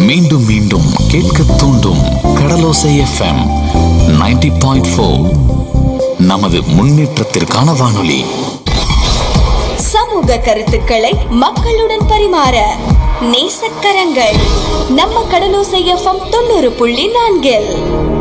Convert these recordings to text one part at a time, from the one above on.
மீண்டும் மீண்டும் கேட்க தூண்டும் கடலோசை எஃப்எம் 90.4 பாயிண்ட் நமது முன்னேற்றத்திற்கான வானொலி சமூக கருத்துக்களை மக்களுடன் பரிமாற நேசக்கரங்கள் நம்ம கடலோசை எஃப்எம் தொண்ணூறு புள்ளி நான்கில்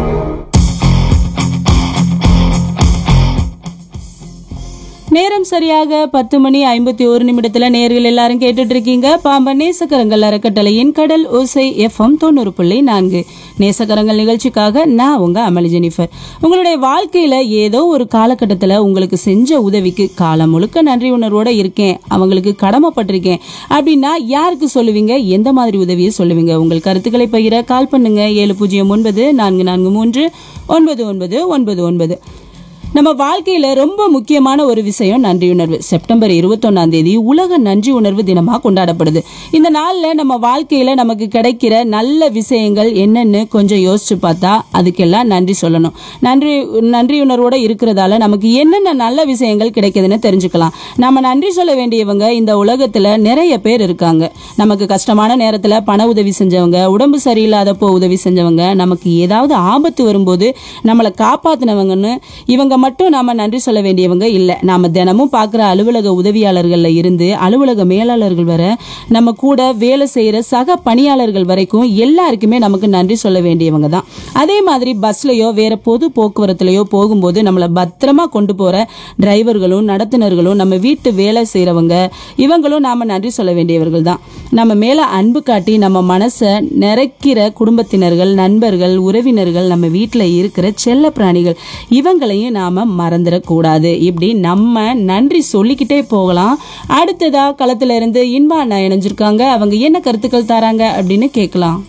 நேரம் சரியாக பத்து மணி ஐம்பத்தி ஒரு நிமிடத்துல நேர்கள் எல்லாரும் கேட்டுட்டு இருக்கீங்க பாம்பன் நேசக்கரங்கள் அறக்கட்டளையின் கடல் ஓசை எஃப்எம் தொண்ணூறு புள்ளி நான்கு நேசக்கரங்கள் நிகழ்ச்சிக்காக நான் உங்க அமளி ஜெனிஃபர் உங்களுடைய வாழ்க்கையில ஏதோ ஒரு காலகட்டத்துல உங்களுக்கு செஞ்ச உதவிக்கு காலம் முழுக்க நன்றி உணர்வோட இருக்கேன் அவங்களுக்கு கடமைப்பட்டிருக்கேன் அப்படின்னா யாருக்கு சொல்லுவீங்க எந்த மாதிரி உதவியை சொல்லுவீங்க உங்கள் கருத்துக்களை பகிர கால் பண்ணுங்க ஏழு பூஜ்ஜியம் ஒன்பது நான்கு நான்கு மூன்று ஒன்பது ஒன்பது ஒன்பது ஒன்பது நம்ம வாழ்க்கையில ரொம்ப முக்கியமான ஒரு விஷயம் நன்றியுணர்வு செப்டம்பர் இருபத்தொன்னாம் தேதி உலக நன்றி உணர்வு தினமா கொண்டாடப்படுது இந்த நாள்ல நம்ம வாழ்க்கையில நமக்கு கிடைக்கிற நல்ல விஷயங்கள் என்னன்னு கொஞ்சம் யோசிச்சு பார்த்தா அதுக்கெல்லாம் நன்றி சொல்லணும் நன்றி நன்றியுணர்வோட இருக்கிறதால நமக்கு என்னென்ன நல்ல விஷயங்கள் கிடைக்குதுன்னு தெரிஞ்சுக்கலாம் நம்ம நன்றி சொல்ல வேண்டியவங்க இந்த உலகத்துல நிறைய பேர் இருக்காங்க நமக்கு கஷ்டமான நேரத்துல பண உதவி செஞ்சவங்க உடம்பு சரியில்லாதப்போ உதவி செஞ்சவங்க நமக்கு ஏதாவது ஆபத்து வரும்போது நம்மளை காப்பாத்தினவங்கன்னு இவங்க மட்டும் நாம நன்றி சொல்ல வேண்டியவங்க இல்ல நாம தினமும் பார்க்குற அலுவலக உதவியாளர்கள்ல இருந்து அலுவலக மேலாளர்கள் வர நம்ம கூட வேலை செய்யற சக பணியாளர்கள் வரைக்கும் எல்லாருக்குமே நமக்கு நன்றி சொல்ல வேண்டியவங்க தான் அதே மாதிரி பஸ்லயோ வேற பொது போக்குவரத்துலயோ போகும்போது நம்மளை பத்திரமா கொண்டு போற டிரைவர்களும் நடத்துனர்களும் நம்ம வீட்டு வேலை செய்யறவங்க இவங்களும் நாம நன்றி சொல்ல வேண்டியவர்கள் தான் நம்ம மேல அன்பு காட்டி நம்ம மனசை நிறைக்கிற குடும்பத்தினர்கள் நண்பர்கள் உறவினர்கள் நம்ம வீட்டில் இருக்கிற செல்ல பிராணிகள் இவங்களையும் நாம மறந்துடக்கூடாது இப்படி நம்ம நன்றி சொல்லிக்கிட்டே போகலாம் அடுத்ததா களத்துல இருந்து இன்பா அண்ணா இணைஞ்சிருக்காங்க அவங்க என்ன கருத்துக்கள் தராங்க அப்படின்னு கேட்கலாம்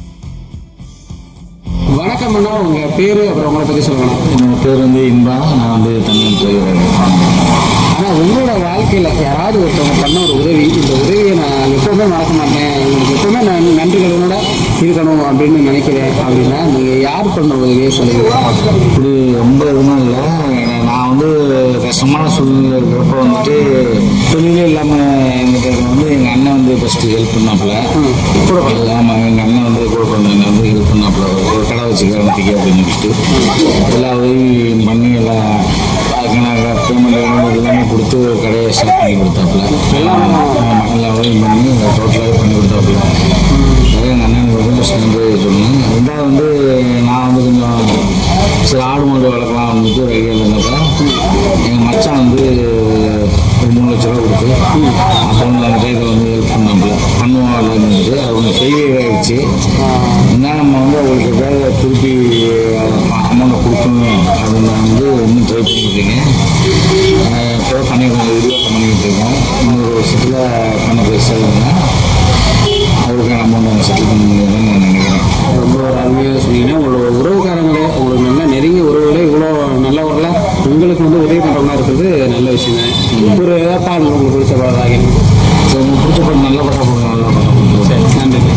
வணக்கம் அண்ணா உங்க பேரு அப்புறம் உங்களை பத்தி சொல்லுங்க என்னோட பேர் வந்து இன்பா நான் வந்து தமிழ் டிரைவர் ஆனா உங்களோட வாழ்க்கையில யாராவது ஒருத்தவங்க பண்ண ஒரு உதவி இந்த உதவியை நான் எப்பவுமே மறக்க மாட்டேன் உங்களுக்கு எப்பவுமே நான் நன்றிகளோட இருக்கணும் அப்படின்னு நினைக்கிறேன் அப்படின்னா நீங்க யார் பண்ண உதவியை சொல்லுவீங்க இப்படி ரொம்ப இதுவும் இல்லை நான் வந்து கஷ்டமான சூழ்நிலை இருக்கிறப்ப வந்துட்டு தொழிலே இல்லாமல் எனக்கு வந்து எங்கள் அண்ணன் வந்து ஃபஸ்ட்டு ஹெல்ப் பண்ணாப்புல கூட பிறந்தது ஆமாம் எங்கள் அண்ணன் வந்து கூட பிறந்தவங்க வந்து ஹெல்ப் பண்ணாப்புல ஒரு கடை வச்சுக்கிறதுக்கு அப்படின்னு சொல்லிட்டு எல்லா உதவியும் பண்ணி எல்லாம் அதுக்கான பேமெண்ட் எல்லாமே கொடுத்து ஒரு கடையை ஸ்டார்ட் பண்ணி கொடுத்தாப்புல எல்லாம் ஆமாம் எல்லா உதவியும் பண்ணி டோட்டலாகவே பண்ணி கொடுத்தாப்புல அதே எங்கள் அண்ணனுக்கு வந்து சேர்ந்து சொல்லணும் ரெண்டாவது வந்து நான் வந்து கொஞ்சம் சரி ஆடு மாடு வளர்க்கலாம் வந்துட்டு ஒரு ஐடியா இருந்தப்ப எங்கள் மச்சான் வந்து ஒரு மூணு லட்ச ரூபா கொடுத்து அப்போ வந்து அந்த டைத்தில் வந்து ஹெல்ப் பண்ணாப்புல பண்ணுவோம் இருந்துச்சு அது கொஞ்சம் ஃபெயிலியர் ஆகிடுச்சு என்ன நம்ம வந்து அவங்களுக்கு வேலை திருப்பி அமௌண்ட்டை கொடுக்கணும் அப்படின்னு நான் வந்து இன்னும் ட்ரை பண்ணிட்டு இருக்கேன் இப்போ பண்ணிருக்கோம் இதுவாக பண்ணிக்கிட்டு இருக்கோம் இன்னொரு வருஷத்தில் பண்ண பெருசாக அவருக்கான அமௌண்ட் செட்டில் பண்ண முடியும்னு நான் நினைக்கிறேன் ரொம்ப ஒரு அருமையாக சொன்னீங்கன்னா உங்களோட உறவுக்காரங்களே உங்களுக்கு நல்ல நெருங்கிய உறவுகளே இவ்வளோ நல்லவர்களா உங்களுக்கு வந்து உதவி பண்ணுறவங்களா இருக்கிறது நல்ல விஷயம் தான் ஒரு பாருங்க உங்களுக்கு பிடிச்ச பாடலாக ஸோ உங்களுக்கு பிடிச்ச படம் நல்ல படம் போடுங்க நல்ல படம் போடுங்க சரி நன்றி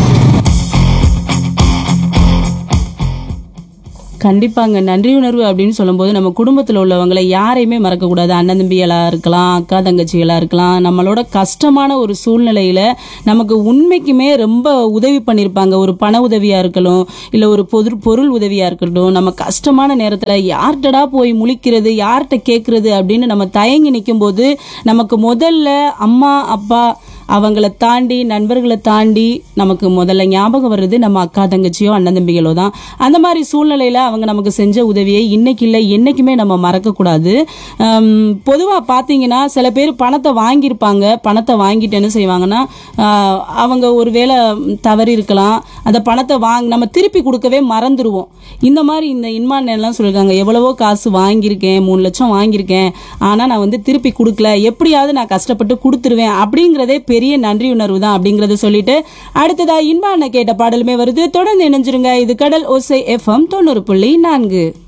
கண்டிப்பாங்க நன்றி உணர்வு அப்படின்னு சொல்லும்போது நம்ம குடும்பத்தில் உள்ளவங்களை யாரையுமே மறக்கக்கூடாது அண்ணன் தம்பிகளா இருக்கலாம் அக்கா தங்கச்சிகளா இருக்கலாம் நம்மளோட கஷ்டமான ஒரு சூழ்நிலையில நமக்கு உண்மைக்குமே ரொம்ப உதவி பண்ணியிருப்பாங்க ஒரு பண உதவியா இருக்கலாம் இல்லை ஒரு பொது பொருள் உதவியா இருக்கட்டும் நம்ம கஷ்டமான நேரத்தில் யார்கிட்டடா போய் முழிக்கிறது யார்கிட்ட கேட்கறது அப்படின்னு நம்ம தயங்கி நிற்கும் போது நமக்கு முதல்ல அம்மா அப்பா அவங்கள தாண்டி நண்பர்களை தாண்டி நமக்கு முதல்ல ஞாபகம் வர்றது நம்ம அக்கா தங்கச்சியோ அண்ணன் தம்பிகளோ தான் அந்த மாதிரி சூழ்நிலையில அவங்க நமக்கு செஞ்ச உதவியை இன்னைக்கு இல்லை என்னைக்குமே நம்ம மறக்கக்கூடாது பொதுவாக பார்த்தீங்கன்னா சில பேர் பணத்தை வாங்கியிருப்பாங்க பணத்தை வாங்கிட்டு என்ன செய்வாங்கன்னா ஆஹ், அவங்க ஒரு வேளை தவறி இருக்கலாம் அந்த பணத்தை வாங்க நம்ம திருப்பி கொடுக்கவே மறந்துடுவோம் இந்த மாதிரி இந்த இன்மான் எல்லாம் சொல்லியிருக்காங்க எவ்வளவோ காசு வாங்கியிருக்கேன் மூணு லட்சம் வாங்கியிருக்கேன் ஆனால் நான் வந்து திருப்பி கொடுக்கல எப்படியாவது நான் கஷ்டப்பட்டு கொடுத்துருவேன் அப்படிங்கிறதே பெரிய நன்றி உணர்வு தான் அப்படிங்கறத சொல்லிட்டு அடுத்ததா இன்பா அண்ணன் கேட்ட பாடலுமே வருது தொடர்ந்து இணைஞ்சிருங்க இது கடல் ஓசை எஃப்எம் தொண்ணூறு புள்ளி நான்கு